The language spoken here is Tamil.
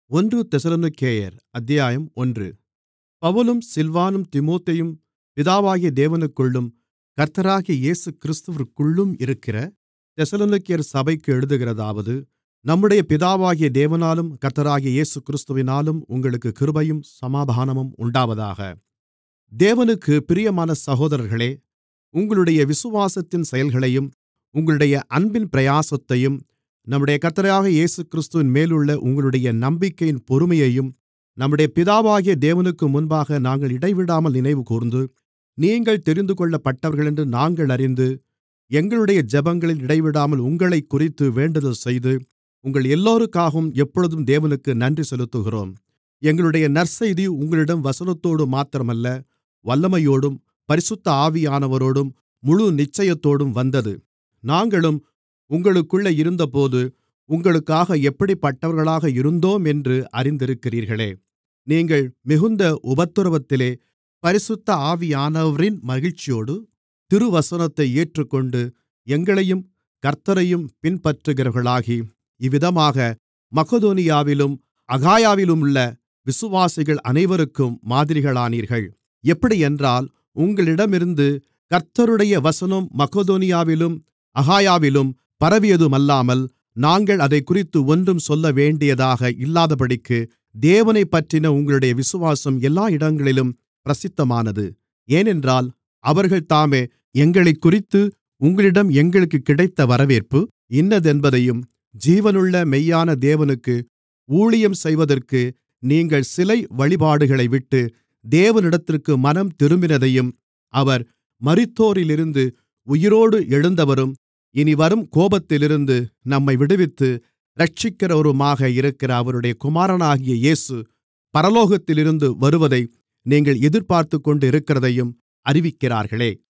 ஒன்று தெசலோனிக்கேயர் அத்தியாயம் ஒன்று பவுலும் சில்வானும் தீமோத்தேயும் பிதாவாகிய தேவனுக்குள்ளும் கர்த்தராகிய இயேசுகிறிஸ்துவிற்குள்ளும் இருக்கிற தெசலோனிக்கேயர் சபைக்கு எழுதுகிறதாவது நம்முடைய பிதாவாகிய தேவனாலும் கர்த்தராகிய இயேசுகிறிஸ்துவினாலும் உங்களுக்குக் கிருபையும் சமாதானமும் உண்டாவதாக தேவனுக்குப் பிரியமான சகோதரர்களே உங்களுடைய விசுவாசத்தின் செயல்களையும் உங்களுடைய அன்பின் பிரயாசத்தையும் நம்முடைய கர்த்தராகிய இயேசுகிறிஸ்துவின் மேலுள்ள உங்களுடைய நம்பிக்கையின் பொறுமையையும் நம்முடைய பிதாவாகிய தேவனுக்கு முன்பாக நாங்கள் இடைவிடாமல் நினைவுகூர்ந்து நீங்கள் தெரிந்துகொள்ளப்பட்டவர்களென்று நாங்கள் அறிந்து எங்களுடைய ஜெபங்களில் இடைவிடாமல் உங்களைக்குறித்து வேண்டுதல்செய்து உங்கள் எல்லோருக்காகவும் எப்பொழுதும் தேவனுக்கு நன்றி செலுத்துகிறோம் எங்களுடைய நற்செய்தி உங்களிடம் வசனத்தோடு மாத்திரமல்ல வல்லமையோடும் பரிசுத்த ஆவியானவரோடும் முழு நிச்சயத்தோடும் வந்தது நாங்களும் உங்களுக்குள்ளே இருந்தபோது உங்களுக்காக எப்படிப்பட்டவர்களாக இருந்தோம் என்று அறிந்திருக்கிறீர்களே நீங்கள் மிகுந்த உபத்திரவத்திலே பரிசுத்த ஆவியானவரின் மகிழ்ச்சியோடு திருவசனத்தை ஏற்றுக்கொண்டு எங்களையும் கர்த்த்தரையும் பின்பற்றுகிறவர்களாகி இவ்விதமாக மக்கெதோனியாவிலும் அகாயாவிலுமுள்ள விசுவாசிகள் அனைவருக்கும் மாதிரிகளானீர்கள் எப்படியென்றால் உங்களிடமிருந்து கர்த்தருடைய வசனம் மக்கெதோனியாவிலும் அகாயாவிலும் பரவியதுமல்லாமல் நாங்கள் அதைக்குறித்து ஒன்றும் சொல்லவேண்டியதாக இல்லாதபடிக்கு தேவனைப்பற்றின உங்களுடைய விசுவாசம் எல்லா இடங்களிலும் பிரசித்தமானது ஏனென்றால் அவர்கள்தாமே எங்களைக்குறித்து உங்களிடம் எங்களுக்குக் கிடைத்த வரவேற்பு இன்னதென்பதையும் ஜீவனுள்ள மெய்யான தேவனுக்கு ஊழியம் செய்வதற்கு நீங்கள் சிலை வழிபாடுகளை விட்டு தேவனிடத்திற்கு மனம் திரும்பினதையும் அவர் மரித்தோரிலிருந்து உயிரோடு எழுந்தவரும் இனிவரும் கோபத்திலிருந்து நம்மை விடுவித்து இரட்சிக்கிறவருமாக இருக்கிற அவருடைய குமாரனாகிய இயேசு பரலோகத்திலிருந்து வருவதை நீங்கள் எதிர்பார்த்துக்கொண்டிருக்கிறதையும் அறிவிக்கிறார்களே